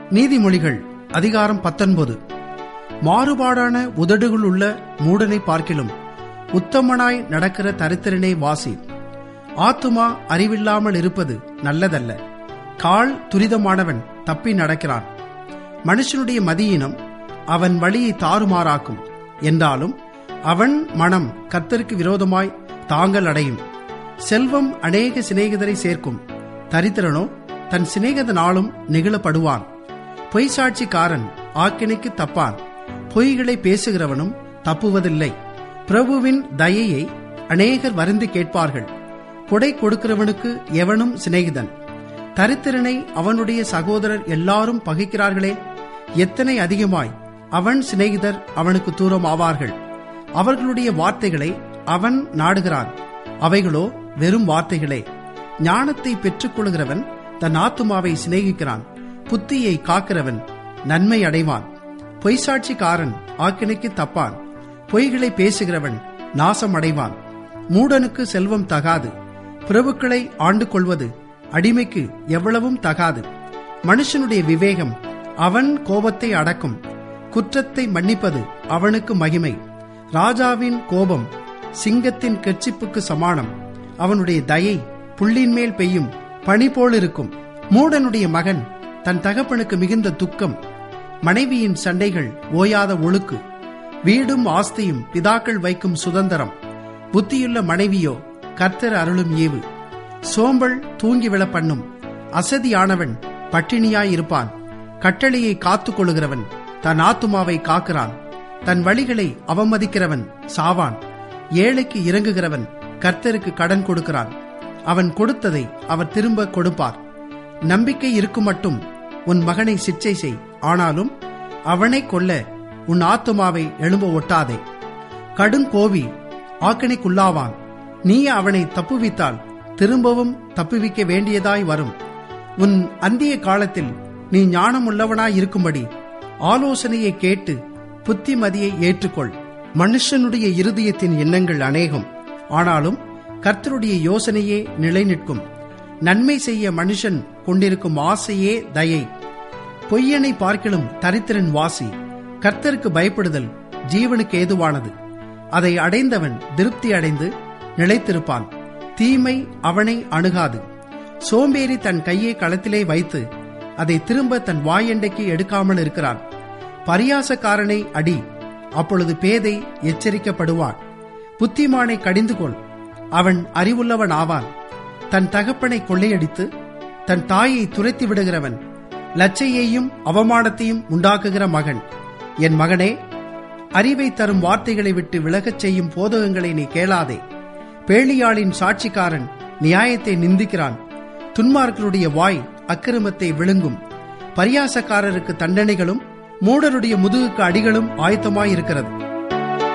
நீதிமொழிகள் அதிகாரம் பத்தொன்பது மாறுபாடான உதடுகள் உள்ள மூடனை பார்க்கிலும் உத்தமனாய் நடக்கிற தரித்திரனை வாசி ஆத்துமா அறிவில்லாமல் இருப்பது நல்லதல்ல கால் துரிதமானவன் தப்பி நடக்கிறான் மனுஷனுடைய மதியினம் அவன் வழியை தாறுமாறாக்கும் என்றாலும் அவன் மனம் கர்த்தருக்கு விரோதமாய் தாங்கள் அடையும் செல்வம் அநேக சிநேகிதரை சேர்க்கும் தரித்திரனோ தன் சிநேகிதனாலும் நெகிழப்படுவான் பொய் சாட்சிக்காரன் ஆக்கினைக்கு தப்பான் பொய்களை பேசுகிறவனும் தப்புவதில்லை பிரபுவின் தயையை அநேகர் வருந்தி கேட்பார்கள் கொடை கொடுக்கிறவனுக்கு எவனும் சிநேகிதன் தரித்திரனை அவனுடைய சகோதரர் எல்லாரும் பகைக்கிறார்களே எத்தனை அதிகமாய் அவன் சிநேகிதர் அவனுக்கு தூரம் ஆவார்கள் அவர்களுடைய வார்த்தைகளை அவன் நாடுகிறான் அவைகளோ வெறும் வார்த்தைகளே ஞானத்தை பெற்றுக்கொள்கிறவன் தன் ஆத்துமாவை சிநேகிக்கிறான் புத்தியை காக்கிறவன் நன்மை அடைவான் பொய்சாட்சிக்காரன் ஆக்கினைக்கு தப்பான் பொய்களை பேசுகிறவன் நாசம் அடைவான் மூடனுக்கு செல்வம் தகாது பிரபுக்களை ஆண்டு கொள்வது அடிமைக்கு எவ்வளவும் தகாது மனுஷனுடைய விவேகம் அவன் கோபத்தை அடக்கும் குற்றத்தை மன்னிப்பது அவனுக்கு மகிமை ராஜாவின் கோபம் சிங்கத்தின் கெர்ச்சிப்புக்கு சமானம் அவனுடைய தயை புள்ளின் மேல் பெய்யும் பனி போலிருக்கும் மூடனுடைய மகன் தன் தகப்பனுக்கு மிகுந்த துக்கம் மனைவியின் சண்டைகள் ஓயாத ஒழுக்கு வீடும் ஆஸ்தியும் பிதாக்கள் வைக்கும் சுதந்திரம் புத்தியுள்ள மனைவியோ கர்த்தர் அருளும் ஈவு சோம்பல் தூங்கி விழ பண்ணும் அசதியானவன் பட்டினியாயிருப்பான் கட்டளையை காத்துக் கொள்கிறவன் தன் ஆத்துமாவை காக்கிறான் தன் வழிகளை அவமதிக்கிறவன் சாவான் ஏழைக்கு இறங்குகிறவன் கர்த்தருக்கு கடன் கொடுக்கிறான் அவன் கொடுத்ததை அவர் திரும்ப கொடுப்பார் நம்பிக்கை இருக்கும் மட்டும் உன் மகனை சிற்சை செய் ஆனாலும் அவனை கொல்ல உன் ஆத்துமாவை எழும்ப ஒட்டாதே கடுங்கோவி ஆக்கணைக்குள்ளாவான் நீ அவனை தப்புவித்தால் திரும்பவும் தப்புவிக்க வேண்டியதாய் வரும் உன் அந்திய காலத்தில் நீ ஞானமுள்ளவனாய் இருக்கும்படி ஆலோசனையை கேட்டு புத்திமதியை ஏற்றுக்கொள் மனுஷனுடைய இருதயத்தின் எண்ணங்கள் அநேகம் ஆனாலும் கர்த்தருடைய யோசனையே நிலை நிற்கும் நன்மை செய்ய மனுஷன் கொண்டிருக்கும் ஆசையே தயை பொய்யனை பார்க்கிலும் தரித்திரன் வாசி கர்த்தருக்கு பயப்படுதல் ஜீவனுக்கு ஏதுவானது அதை அடைந்தவன் திருப்தி அடைந்து நிலைத்திருப்பான் தீமை அவனை அணுகாது சோம்பேறி தன் கையை களத்திலே வைத்து அதை திரும்ப தன் வாயண்டைக்கு எடுக்காமல் இருக்கிறான் பரியாசக்காரனை அடி அப்பொழுது பேதை எச்சரிக்கப்படுவான் புத்திமானை கடிந்து கொள் அவன் அறிவுள்ளவன் ஆவான் தன் தகப்பனை கொள்ளையடித்து தன் தாயை துரைத்து விடுகிறவன் லச்சையையும் அவமானத்தையும் உண்டாக்குகிற மகன் என் மகனே அறிவை தரும் வார்த்தைகளை விட்டு விலகச் செய்யும் போதகங்களை நீ கேளாதே பேளியாளின் சாட்சிக்காரன் நியாயத்தை நிந்திக்கிறான் துன்மார்களுடைய வாய் அக்கிரமத்தை விழுங்கும் பரியாசக்காரருக்கு தண்டனைகளும் மூடருடைய முதுகுக்கு அடிகளும் ஆயத்தமாயிருக்கிறது